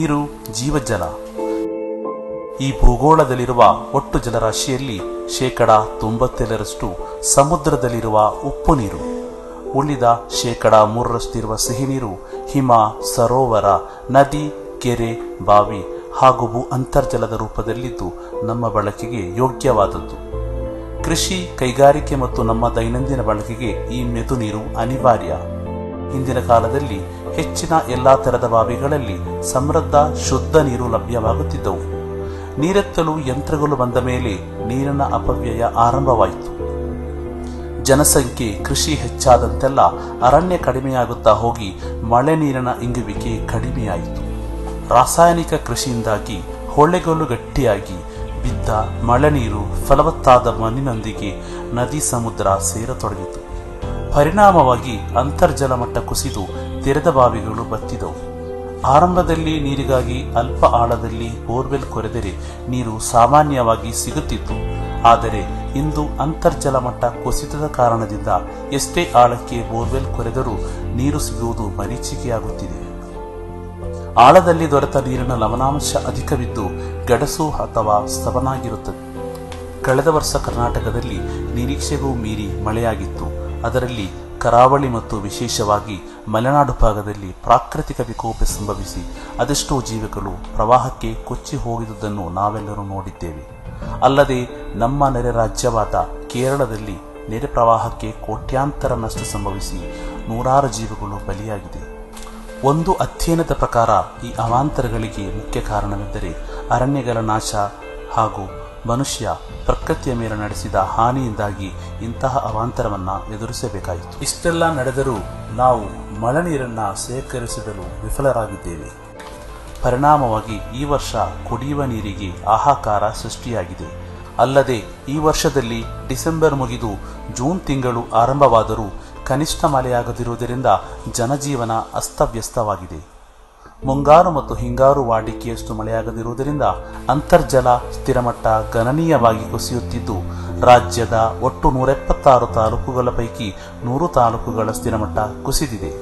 ನೀರು ಜೀವಜಲ ಈ ಭೂಗೋಳದಲ್ಲಿರುವ ಒಟ್ಟು ಜಲರಾಶಿಯಲ್ಲಿ ಶೇಕಡ ತೊಂಬತ್ತೇಳರಷ್ಟು ಸಮುದ್ರದಲ್ಲಿರುವ ಉಪ್ಪು ನೀರು ಉಳಿದ ಶೇಕಡ ಮೂರರಷ್ಟಿರುವ ಸಿಹಿ ನೀರು ಹಿಮ ಸರೋವರ ನದಿ ಕೆರೆ ಬಾವಿ ಹಾಗೂ ಭೂ ಅಂತರ್ಜಲದ ರೂಪದಲ್ಲಿದ್ದು ನಮ್ಮ ಬಳಕೆಗೆ ಯೋಗ್ಯವಾದದ್ದು ಕೃಷಿ ಕೈಗಾರಿಕೆ ಮತ್ತು ನಮ್ಮ ದೈನಂದಿನ ಬಳಕೆಗೆ ಈ ಮೆದು ನೀರು ಅನಿವಾರ್ಯ ಹಿಂದಿನ ಕಾಲದಲ್ಲಿ ಹೆಚ್ಚಿನ ಎಲ್ಲಾ ತರದ ಬಾವಿಗಳಲ್ಲಿ ಸಮೃದ್ಧ ಶುದ್ಧ ನೀರು ಲಭ್ಯವಾಗುತ್ತಿದ್ದವು ನೀರೆತ್ತಲು ಯಂತ್ರಗಳು ಬಂದ ಮೇಲೆ ನೀರಿನ ಅಪವ್ಯಯ ಆರಂಭವಾಯಿತು ಜನಸಂಖ್ಯೆ ಕೃಷಿ ಹೆಚ್ಚಾದಂತೆಲ್ಲ ಅರಣ್ಯ ಕಡಿಮೆಯಾಗುತ್ತಾ ಹೋಗಿ ಮಳೆ ನೀರಿನ ಇಂಗುವಿಕೆ ಕಡಿಮೆಯಾಯಿತು ರಾಸಾಯನಿಕ ಕೃಷಿಯಿಂದಾಗಿ ಹೊಳೆಗಳು ಗಟ್ಟಿಯಾಗಿ ಬಿದ್ದ ಮಳೆ ನೀರು ಫಲವತ್ತಾದ ಮಣ್ಣಿನೊಂದಿಗೆ ನದಿ ಸಮುದ್ರ ಸೇರತೊಡಗಿತು ಪರಿಣಾಮವಾಗಿ ಅಂತರ್ಜಲ ಮಟ್ಟ ಕುಸಿದು ತೆರೆದ ಬಾವಿಗಳು ಬತ್ತಿದವು ಆರಂಭದಲ್ಲಿ ನೀರಿಗಾಗಿ ಅಲ್ಪ ಆಳದಲ್ಲಿ ಬೋರ್ವೆಲ್ ಕೊರೆದರೆ ನೀರು ಸಾಮಾನ್ಯವಾಗಿ ಸಿಗುತ್ತಿತ್ತು ಆದರೆ ಇಂದು ಅಂತರ್ಜಲ ಮಟ್ಟ ಕುಸಿತದ ಕಾರಣದಿಂದ ಎಷ್ಟೇ ಆಳಕ್ಕೆ ಬೋರ್ವೆಲ್ ಕೊರೆದರೂ ನೀರು ಸಿಗುವುದು ಮರೀಚಿಕೆಯಾಗುತ್ತಿದೆ ಆಳದಲ್ಲಿ ದೊರೆತ ನೀರಿನ ಲವಣಾಂಶ ಅಧಿಕವಿದ್ದು ಗಡಸು ಅಥವಾ ಸ್ತವನಾಗಿರುತ್ತದೆ ಕಳೆದ ವರ್ಷ ಕರ್ನಾಟಕದಲ್ಲಿ ನಿರೀಕ್ಷೆಗೂ ಮೀರಿ ಮಳೆಯಾಗಿತ್ತು ಅದರಲ್ಲಿ ಕರಾವಳಿ ಮತ್ತು ವಿಶೇಷವಾಗಿ ಮಲೆನಾಡು ಭಾಗದಲ್ಲಿ ಪ್ರಾಕೃತಿಕ ವಿಕೋಪ ಸಂಭವಿಸಿ ಅದೆಷ್ಟೋ ಜೀವಿಗಳು ಪ್ರವಾಹಕ್ಕೆ ಕೊಚ್ಚಿ ಹೋಗಿದುದನ್ನು ನಾವೆಲ್ಲರೂ ನೋಡಿದ್ದೇವೆ ಅಲ್ಲದೆ ನಮ್ಮ ನೆರೆ ರಾಜ್ಯವಾದ ಕೇರಳದಲ್ಲಿ ನೆರೆ ಪ್ರವಾಹಕ್ಕೆ ಕೋಟ್ಯಾಂತರ ನಷ್ಟ ಸಂಭವಿಸಿ ನೂರಾರು ಜೀವಗಳು ಬಲಿಯಾಗಿದೆ ಒಂದು ಅಧ್ಯಯನದ ಪ್ರಕಾರ ಈ ಅವಾಂತರಗಳಿಗೆ ಮುಖ್ಯ ಕಾರಣವೆಂದರೆ ಅರಣ್ಯಗಳ ನಾಶ ಹಾಗೂ ಮನುಷ್ಯ ಪ್ರಕೃತಿಯ ಮೇಲೆ ನಡೆಸಿದ ಹಾನಿಯಿಂದಾಗಿ ಇಂತಹ ಅವಾಂತರವನ್ನ ಎದುರಿಸಬೇಕಾಯಿತು ಇಷ್ಟೆಲ್ಲ ನಡೆದರೂ ನಾವು ಮಳೆ ನೀರನ್ನ ಸೇಕರಿಸಲು ವಿಫಲರಾಗಿದ್ದೇವೆ ಪರಿಣಾಮವಾಗಿ ಈ ವರ್ಷ ಕುಡಿಯುವ ನೀರಿಗೆ ಹಾಹಾಕಾರ ಸೃಷ್ಟಿಯಾಗಿದೆ ಅಲ್ಲದೆ ಈ ವರ್ಷದಲ್ಲಿ ಡಿಸೆಂಬರ್ ಮುಗಿದು ಜೂನ್ ತಿಂಗಳು ಆರಂಭವಾದರೂ ಕನಿಷ್ಠ ಮಳೆಯಾಗದಿರುವುದರಿಂದ ಜನಜೀವನ ಅಸ್ತವ್ಯಸ್ತವಾಗಿದೆ ಮುಂಗಾರು ಮತ್ತು ಹಿಂಗಾರು ವಾಡಿಕೆಯಷ್ಟು ಮಳೆಯಾಗದಿರುವುದರಿಂದ ಅಂತರ್ಜಲ ಸ್ಥಿರಮಟ್ಟ ಗಣನೀಯವಾಗಿ ಕುಸಿಯುತ್ತಿದ್ದು ರಾಜ್ಯದ ಒಟ್ಟು ನೂರೆಪ್ಪತ್ತಾರು ತಾಲೂಕುಗಳ ಪೈಕಿ ನೂರು ತಾಲೂಕುಗಳ ಸ್ಥಿರಮಟ್ಟ ಕುಸಿದಿದೆ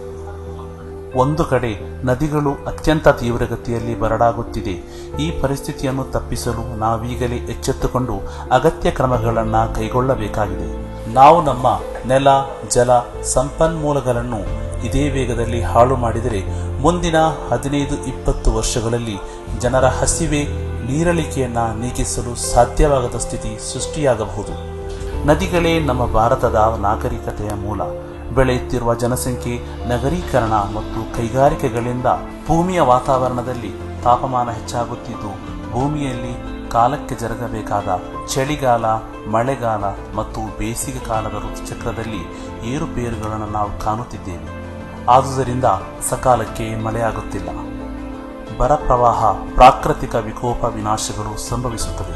ಒಂದು ಕಡೆ ನದಿಗಳು ಅತ್ಯಂತ ತೀವ್ರಗತಿಯಲ್ಲಿ ಬರಡಾಗುತ್ತಿದೆ ಈ ಪರಿಸ್ಥಿತಿಯನ್ನು ತಪ್ಪಿಸಲು ನಾವೀಗಲೇ ಎಚ್ಚೆತ್ತುಕೊಂಡು ಅಗತ್ಯ ಕ್ರಮಗಳನ್ನು ಕೈಗೊಳ್ಳಬೇಕಾಗಿದೆ ನಾವು ನಮ್ಮ ನೆಲ ಜಲ ಸಂಪನ್ಮೂಲಗಳನ್ನು ಇದೇ ವೇಗದಲ್ಲಿ ಹಾಳು ಮಾಡಿದರೆ ಮುಂದಿನ ಹದಿನೈದು ಇಪ್ಪತ್ತು ವರ್ಷಗಳಲ್ಲಿ ಜನರ ಹಸಿವೆ ನೀರಳಿಕೆಯನ್ನ ನೀಗಿಸಲು ಸಾಧ್ಯವಾಗದ ಸ್ಥಿತಿ ಸೃಷ್ಟಿಯಾಗಬಹುದು ನದಿಗಳೇ ನಮ್ಮ ಭಾರತದ ನಾಗರಿಕತೆಯ ಮೂಲ ಬೆಳೆಯುತ್ತಿರುವ ಜನಸಂಖ್ಯೆ ನಗರೀಕರಣ ಮತ್ತು ಕೈಗಾರಿಕೆಗಳಿಂದ ಭೂಮಿಯ ವಾತಾವರಣದಲ್ಲಿ ತಾಪಮಾನ ಹೆಚ್ಚಾಗುತ್ತಿದ್ದು ಭೂಮಿಯಲ್ಲಿ ಕಾಲಕ್ಕೆ ಜರುಗಬೇಕಾದ ಚಳಿಗಾಲ ಮಳೆಗಾಲ ಮತ್ತು ಬೇಸಿಗೆ ಕಾಲದ ಋತುಚಕ್ರದಲ್ಲಿ ಏರುಪೇರುಗಳನ್ನು ನಾವು ಕಾಣುತ್ತಿದ್ದೇವೆ ಆದುದರಿಂದ ಸಕಾಲಕ್ಕೆ ಮಳೆಯಾಗುತ್ತಿಲ್ಲ ಬರ ಪ್ರವಾಹ ಪ್ರಾಕೃತಿಕ ವಿಕೋಪ ವಿನಾಶಗಳು ಸಂಭವಿಸುತ್ತವೆ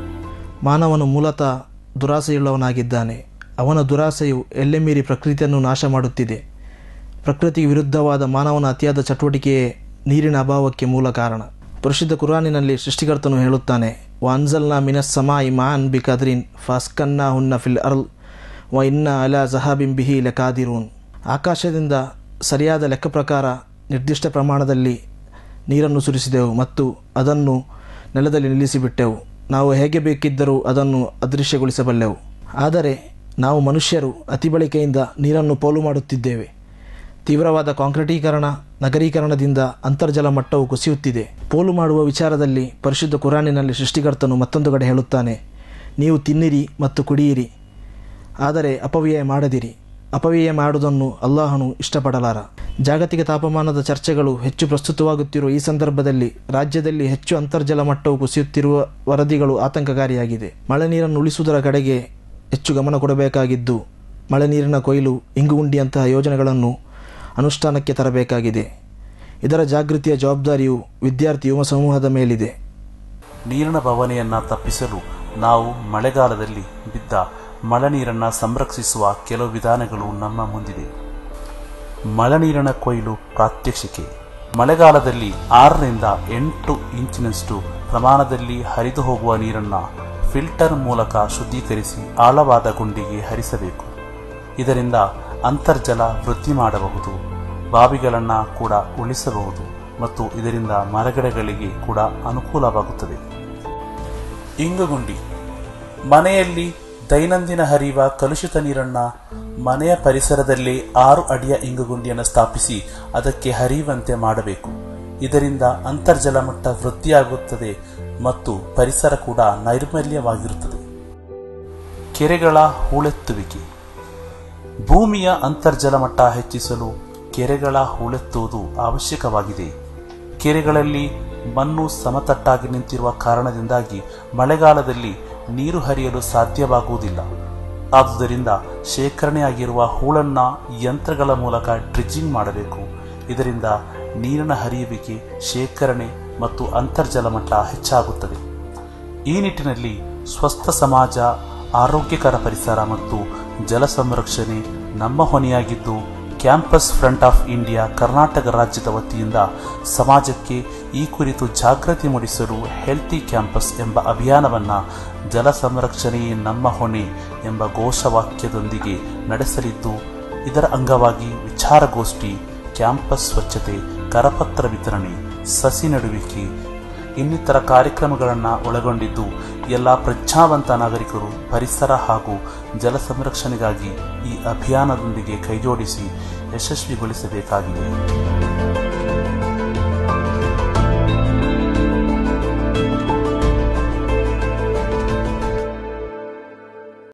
ಮಾನವನು ಮೂಲತಃ ದುರಾಸೆಯುಳ್ಳವನಾಗಿದ್ದಾನೆ ಅವನ ದುರಾಸೆಯು ಎಲ್ಲೆ ಮೀರಿ ಪ್ರಕೃತಿಯನ್ನು ನಾಶ ಮಾಡುತ್ತಿದೆ ಪ್ರಕೃತಿಗೆ ವಿರುದ್ಧವಾದ ಮಾನವನ ಅತಿಯಾದ ಚಟುವಟಿಕೆಯೇ ನೀರಿನ ಅಭಾವಕ್ಕೆ ಮೂಲ ಕಾರಣ ಪರಿಶುದ್ಧ ಕುರಾನಿನಲ್ಲಿ ಸೃಷ್ಟಿಕರ್ತನು ಹೇಳುತ್ತಾನೆ ವಾನ್ಸಲ್ನಾ ಮಿನಸ್ ಸಮಾಯಿ ಮಾನ್ ಬಿ ಕದ್ರಿನ್ ಫಾಸ್ಕನ್ನಾ ಹುನ್ನ ಫಿಲ್ ಅರ್ಲ್ ವ ಇನ್ನ ಅಲ ಜಹಾಬಿಂ ಬಿಹಿ ಲೆಕಾದಿರೂನ್ ಆಕಾಶದಿಂದ ಸರಿಯಾದ ಲೆಕ್ಕ ಪ್ರಕಾರ ನಿರ್ದಿಷ್ಟ ಪ್ರಮಾಣದಲ್ಲಿ ನೀರನ್ನು ಸುರಿಸಿದೆವು ಮತ್ತು ಅದನ್ನು ನೆಲದಲ್ಲಿ ನಿಲ್ಲಿಸಿಬಿಟ್ಟೆವು ನಾವು ಹೇಗೆ ಬೇಕಿದ್ದರೂ ಅದನ್ನು ಅದೃಶ್ಯಗೊಳಿಸಬಲ್ಲೆವು ಆದರೆ ನಾವು ಮನುಷ್ಯರು ಅತಿಬಳಿಕೆಯಿಂದ ನೀರನ್ನು ಪೋಲು ಮಾಡುತ್ತಿದ್ದೇವೆ ತೀವ್ರವಾದ ಕಾಂಕ್ರೀಟೀಕರಣ ನಗರೀಕರಣದಿಂದ ಅಂತರ್ಜಲ ಮಟ್ಟವು ಕುಸಿಯುತ್ತಿದೆ ಪೋಲು ಮಾಡುವ ವಿಚಾರದಲ್ಲಿ ಪರಿಶುದ್ಧ ಕುರಾನಿನಲ್ಲಿ ಸೃಷ್ಟಿಕರ್ತನು ಮತ್ತೊಂದು ಕಡೆ ಹೇಳುತ್ತಾನೆ ನೀವು ತಿನ್ನಿರಿ ಮತ್ತು ಕುಡಿಯಿರಿ ಆದರೆ ಅಪವ್ಯಯ ಮಾಡದಿರಿ ಅಪವ್ಯಯ ಮಾಡುವುದನ್ನು ಅಲ್ಲಾಹನು ಇಷ್ಟಪಡಲಾರ ಜಾಗತಿಕ ತಾಪಮಾನದ ಚರ್ಚೆಗಳು ಹೆಚ್ಚು ಪ್ರಸ್ತುತವಾಗುತ್ತಿರುವ ಈ ಸಂದರ್ಭದಲ್ಲಿ ರಾಜ್ಯದಲ್ಲಿ ಹೆಚ್ಚು ಅಂತರ್ಜಲ ಮಟ್ಟವು ಕುಸಿಯುತ್ತಿರುವ ವರದಿಗಳು ಆತಂಕಕಾರಿಯಾಗಿದೆ ಮಳೆ ನೀರನ್ನು ಉಳಿಸುವುದರ ಕಡೆಗೆ ಹೆಚ್ಚು ಗಮನ ಕೊಡಬೇಕಾಗಿದ್ದು ಮಳೆ ನೀರಿನ ಕೊಯ್ಲು ಇಂಗುಗುಂಡಿಯಂತಹ ಯೋಜನೆಗಳನ್ನು ಅನುಷ್ಠಾನಕ್ಕೆ ತರಬೇಕಾಗಿದೆ ಇದರ ಜಾಗೃತಿಯ ಜವಾಬ್ದಾರಿಯು ವಿದ್ಯಾರ್ಥಿ ಯುವ ಸಮೂಹದ ಮೇಲಿದೆ ನೀರಿನ ಬವಣೆಯನ್ನ ತಪ್ಪಿಸಲು ನಾವು ಮಳೆಗಾಲದಲ್ಲಿ ಬಿದ್ದ ಮಳೆ ನೀರನ್ನು ಸಂರಕ್ಷಿಸುವ ಕೆಲವು ವಿಧಾನಗಳು ನಮ್ಮ ಮುಂದಿದೆ ಮಳೆ ನೀರಿನ ಕೊಯ್ಲು ಪ್ರಾತ್ಯಕ್ಷಿಕೆ ಮಳೆಗಾಲದಲ್ಲಿ ಆರರಿಂದ ಎಂಟು ಇಂಚಿನಷ್ಟು ಪ್ರಮಾಣದಲ್ಲಿ ಹರಿದು ಹೋಗುವ ನೀರನ್ನು ಫಿಲ್ಟರ್ ಮೂಲಕ ಶುದ್ಧೀಕರಿಸಿ ಆಳವಾದ ಗುಂಡಿಗೆ ಹರಿಸಬೇಕು ಇದರಿಂದ ಅಂತರ್ಜಲ ವೃದ್ಧಿ ಮಾಡಬಹುದು ಬಾವಿಗಳನ್ನು ಕೂಡ ಉಳಿಸಬಹುದು ಮತ್ತು ಇದರಿಂದ ಮರಗಿಡಗಳಿಗೆ ಕೂಡ ಅನುಕೂಲವಾಗುತ್ತದೆ ಇಂಗುಗುಂಡಿ ಮನೆಯಲ್ಲಿ ದೈನಂದಿನ ಹರಿಯುವ ಕಲುಷಿತ ನೀರನ್ನ ಮನೆಯ ಪರಿಸರದಲ್ಲಿ ಆರು ಅಡಿಯ ಇಂಗುಗುಂಡಿಯನ್ನು ಸ್ಥಾಪಿಸಿ ಅದಕ್ಕೆ ಹರಿಯುವಂತೆ ಮಾಡಬೇಕು ಇದರಿಂದ ಅಂತರ್ಜಲ ಮಟ್ಟ ವೃದ್ಧಿಯಾಗುತ್ತದೆ ಮತ್ತು ಪರಿಸರ ಕೂಡ ನೈರ್ಮಲ್ಯವಾಗಿರುತ್ತದೆ ಕೆರೆಗಳ ಹೂಳೆತ್ತುವಿಕೆ ಭೂಮಿಯ ಅಂತರ್ಜಲ ಮಟ್ಟ ಹೆಚ್ಚಿಸಲು ಕೆರೆಗಳ ಹೂಳೆತ್ತುವುದು ಅವಶ್ಯಕವಾಗಿದೆ ಕೆರೆಗಳಲ್ಲಿ ಮಣ್ಣು ಸಮತಟ್ಟಾಗಿ ನಿಂತಿರುವ ಕಾರಣದಿಂದಾಗಿ ಮಳೆಗಾಲದಲ್ಲಿ ನೀರು ಹರಿಯಲು ಸಾಧ್ಯವಾಗುವುದಿಲ್ಲ ಆದುದರಿಂದ ಶೇಖರಣೆಯಾಗಿರುವ ಹೂಳನ್ನ ಯಂತ್ರಗಳ ಮೂಲಕ ಡ್ರಿಜ್ಜಿಂಗ್ ಮಾಡಬೇಕು ಇದರಿಂದ ನೀರಿನ ಹರಿಯುವಿಕೆ ಶೇಖರಣೆ ಮತ್ತು ಅಂತರ್ಜಲ ಮಟ್ಟ ಹೆಚ್ಚಾಗುತ್ತದೆ ಈ ನಿಟ್ಟಿನಲ್ಲಿ ಸ್ವಸ್ಥ ಸಮಾಜ ಆರೋಗ್ಯಕರ ಪರಿಸರ ಮತ್ತು ಜಲ ಸಂರಕ್ಷಣೆ ನಮ್ಮ ಹೊಣೆಯಾಗಿದ್ದು campus front of India Karnataka ರಾಜ್ಯದ ವತಿಯಿಂದ ಸಮಾಜಕ್ಕೆ ಈ ಕುರಿತು ಜಾಗೃತಿ ಮೂಡಿಸಲು ಹೆಲ್ತಿ ಕ್ಯಾಂಪಸ್ ಎಂಬ ಅಭಿಯಾನವನ್ನು ಜಲ ಸಂರಕ್ಷಣೆಯೇ ನಮ್ಮ ಹೊಣೆ ಎಂಬ ಘೋಷವಾಕ್ಯದೊಂದಿಗೆ ನಡೆಸಲಿದ್ದು ಇದರ ಅಂಗವಾಗಿ ವಿಚಾರಗೋಷ್ಠಿ ಕ್ಯಾಂಪಸ್ ಸ್ವಚ್ಛತೆ ಕರಪತ್ರ ವಿತರಣೆ ಸಸಿ ನಡುವಿಕೆ ಇನ್ನಿತರ ಕಾರ್ಯಕ್ರಮಗಳನ್ನು ಒಳಗೊಂಡಿದ್ದು ಎಲ್ಲ ಪ್ರಜ್ಞಾವಂತ ನಾಗರಿಕರು ಪರಿಸರ ಹಾಗೂ ಜಲ ಸಂರಕ್ಷಣೆಗಾಗಿ ಈ ಅಭಿಯಾನದೊಂದಿಗೆ ಕೈಜೋಡಿಸಿ ಯಶಸ್ವಿಗೊಳಿಸಬೇಕಾಗಿದೆ